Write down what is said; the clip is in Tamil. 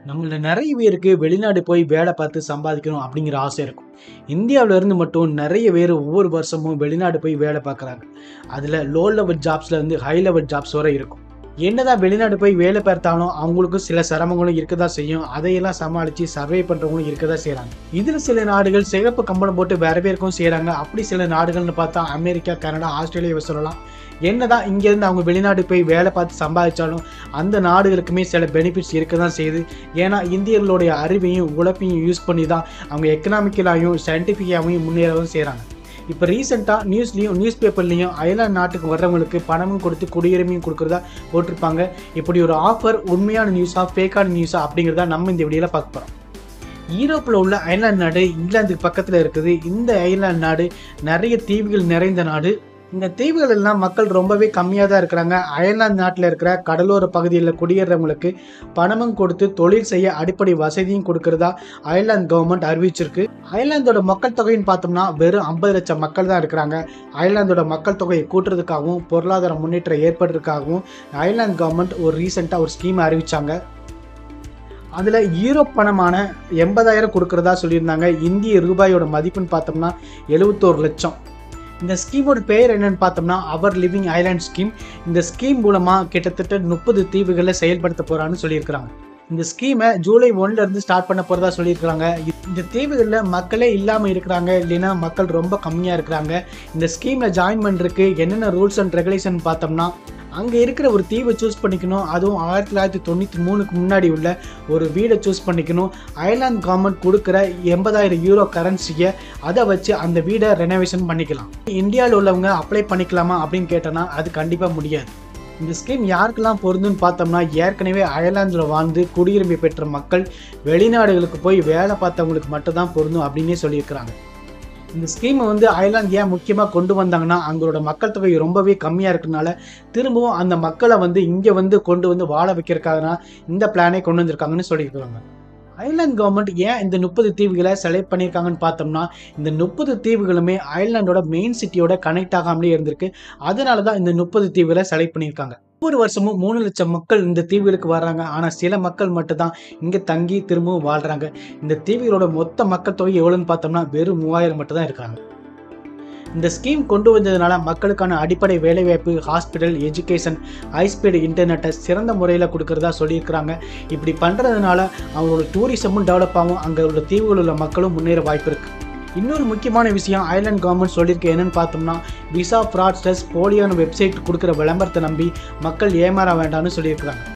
நம்மள நிறைய பேருக்கு வெளிநாடு போய் வேலை பார்த்து சம்பாதிக்கணும் அப்படிங்கிற ஆசை இருக்கும் இந்தியாவுல இருந்து மட்டும் நிறைய பேர் ஒவ்வொரு வருஷமும் வெளிநாடு போய் வேலை பார்க்குறாங்க அதில் லோ லெவல் ஜாப்ஸ்ல இருந்து ஹை லெவல் ஜாப்ஸ் வரை இருக்கும் என்னதான் வெளிநாடு போய் வேலை பார்த்தாலும் அவங்களுக்கும் சில சிரமங்களும் இருக்க தான் செய்யும் அதையெல்லாம் சமாளித்து சர்வே பண்ணுறவங்களும் இருக்க தான் செய்கிறாங்க இதில் சில நாடுகள் சிகப்பு கம்பளம் போட்டு வரவேற்கவும் செய்கிறாங்க அப்படி சில நாடுகள்னு பார்த்தா அமெரிக்கா கனடா ஆஸ்திரேலியாவை சொல்லலாம் என்னதான் இங்கேருந்து அவங்க வெளிநாடு போய் வேலை பார்த்து சம்பாதிச்சாலும் அந்த நாடுகளுக்குமே சில பெனிஃபிட்ஸ் இருக்க தான் செய்யுது ஏன்னா இந்தியர்களுடைய அறிவையும் உழைப்பையும் யூஸ் பண்ணி தான் அவங்க எக்கனாமிக்கலாகவும் சயின்டிஃபிக்காகவும் முன்னேறவும் செய்கிறாங்க இப்போ ரீசெண்டாக நியூஸ்லேயும் நியூஸ் பேப்பர்லேயும் அயர்லாந்து நாட்டுக்கு வர்றவங்களுக்கு பணமும் கொடுத்து குடியுரிமையும் கொடுக்குறதா போட்டிருப்பாங்க இப்படி ஒரு ஆஃபர் உண்மையான நியூஸா ஃபேக்கான நியூஸா அப்படிங்கிறத நம்ம இந்த வீடியோவில் பார்க்க போகிறோம் யூரோப்பில் உள்ள அயர்லாந்து நாடு இங்கிலாந்துக்கு பக்கத்தில் இருக்குது இந்த அயர்லாந்து நாடு நிறைய தீவுகள் நிறைந்த நாடு இந்த தீவுகள் எல்லாம் மக்கள் ரொம்பவே கம்மியாக தான் இருக்கிறாங்க அயர்லாந்து நாட்டில் இருக்கிற கடலோர பகுதியில் குடியேறவங்களுக்கு பணமும் கொடுத்து தொழில் செய்ய அடிப்படை வசதியும் கொடுக்கறதா அயர்லாந்து கவர்மெண்ட் அறிவிச்சிருக்கு அயர்லாந்தோட மக்கள் தொகைன்னு பார்த்தோம்னா வெறும் ஐம்பது லட்சம் மக்கள் தான் இருக்கிறாங்க அயர்லாந்தோட மக்கள் தொகையை கூட்டுறதுக்காகவும் பொருளாதார முன்னேற்றம் ஏற்படுறதுக்காகவும் அயர்லாந்து கவர்மெண்ட் ஒரு ரீசெண்டாக ஒரு ஸ்கீம் அறிவிச்சாங்க அதில் யூரோப் பணமான எண்பதாயிரம் கொடுக்கறதா சொல்லியிருந்தாங்க இந்திய ரூபாயோட மதிப்புன்னு பார்த்தோம்னா எழுபத்தோரு லட்சம் இந்த ஸ்கீமோட பெயர் என்னன்னு பார்த்தோம்னா அவர் லிவிங் ஐலாண்ட் ஸ்கீம் இந்த ஸ்கீம் மூலமாக கிட்டத்தட்ட முப்பது தீவுகளில் செயல்படுத்த போகிறான்னு சொல்லியிருக்கிறாங்க இந்த ஸ்கீமை ஜூலை ஒன்ல இருந்து ஸ்டார்ட் பண்ண போறதா சொல்லியிருக்காங்க இந்த தீவுகளில் மக்களே இல்லாமல் இருக்கிறாங்க இல்லைன்னா மக்கள் ரொம்ப கம்மியாக இருக்கிறாங்க இந்த ஸ்கீமில் ஜாயின் பண்ணுறதுக்கு என்னென்ன ரூல்ஸ் அண்ட் ரெகுலேஷன் பார்த்தோம்னா அங்கே இருக்கிற ஒரு தீவை சூஸ் பண்ணிக்கணும் அதுவும் ஆயிரத்தி தொள்ளாயிரத்தி தொண்ணூற்றி மூணுக்கு முன்னாடி உள்ள ஒரு வீடை சூஸ் பண்ணிக்கணும் அயர்லாந்து கவர்மெண்ட் கொடுக்குற எண்பதாயிரம் யூரோ கரன்சியை அதை வச்சு அந்த வீடை ரெனோவேஷன் பண்ணிக்கலாம் இந்தியாவில் உள்ளவங்க அப்ளை பண்ணிக்கலாமா அப்படின்னு கேட்டோன்னா அது கண்டிப்பாக முடியாது இந்த ஸ்கீம் யாருக்கெல்லாம் பொருந்துன்னு பார்த்தோம்னா ஏற்கனவே அயர்லாந்தில் வாழ்ந்து குடியுரிமை பெற்ற மக்கள் வெளிநாடுகளுக்கு போய் வேலை பார்த்தவங்களுக்கு மட்டும்தான் பொருந்தும் அப்படின்னே சொல்லியிருக்கிறாங்க இந்த ஸ்கீமை வந்து அயர்லாந்து ஏன் முக்கியமாக கொண்டு வந்தாங்கன்னா அங்களோட மக்கள் தொகை ரொம்பவே கம்மியாக இருக்கனால திரும்பவும் அந்த மக்களை வந்து இங்கே வந்து கொண்டு வந்து வாழ வைக்கிறதுக்காக இந்த பிளானே கொண்டு வந்திருக்காங்கன்னு சொல்லியிருக்காங்க அயர்லாந்து கவர்மெண்ட் ஏன் இந்த முப்பது தீவுகளை செலக்ட் பண்ணியிருக்காங்கன்னு பார்த்தோம்னா இந்த முப்பது தீவுகளுமே அயர்லாண்டோட மெயின் சிட்டியோட கனெக்ட் ஆகாமலே இருந்திருக்கு அதனால தான் இந்த முப்பது தீவுகளை செலக்ட் பண்ணியிருக்காங்க ஒவ்வொரு வருஷமும் மூணு லட்சம் மக்கள் இந்த தீவுகளுக்கு வர்றாங்க ஆனால் சில மக்கள் மட்டும்தான் இங்கே தங்கி திரும்பவும் வாழ்கிறாங்க இந்த தீவுகளோட மொத்த மக்கள் தொகை எவ்வளோன்னு பார்த்தோம்னா வெறும் மூவாயிரம் மட்டும் தான் இருக்காங்க இந்த ஸ்கீம் கொண்டு வந்ததுனால மக்களுக்கான அடிப்படை வேலைவாய்ப்பு ஹாஸ்பிட்டல் எஜுகேஷன் ஹைஸ்பீடு இன்டர்நெட்டை சிறந்த முறையில் கொடுக்கறதா சொல்லியிருக்கிறாங்க இப்படி பண்ணுறதுனால அவங்களோட டூரிசமும் டெவலப் ஆகும் அங்கே உள்ள தீவுகளில் உள்ள மக்களும் முன்னேற வாய்ப்பு இருக்குது இன்னொரு முக்கியமான விஷயம் ஐலாண்ட் கவர்மெண்ட் சொல்லியிருக்க என்னன்னு பார்த்தோம்னா விசா ஃப்ராட்ஸ்டர்ஸ் போலியான வெப்சைட் கொடுக்குற விளம்பரத்தை நம்பி மக்கள் ஏமாற வேண்டாம்னு சொல்லியிருக்கிறாங்க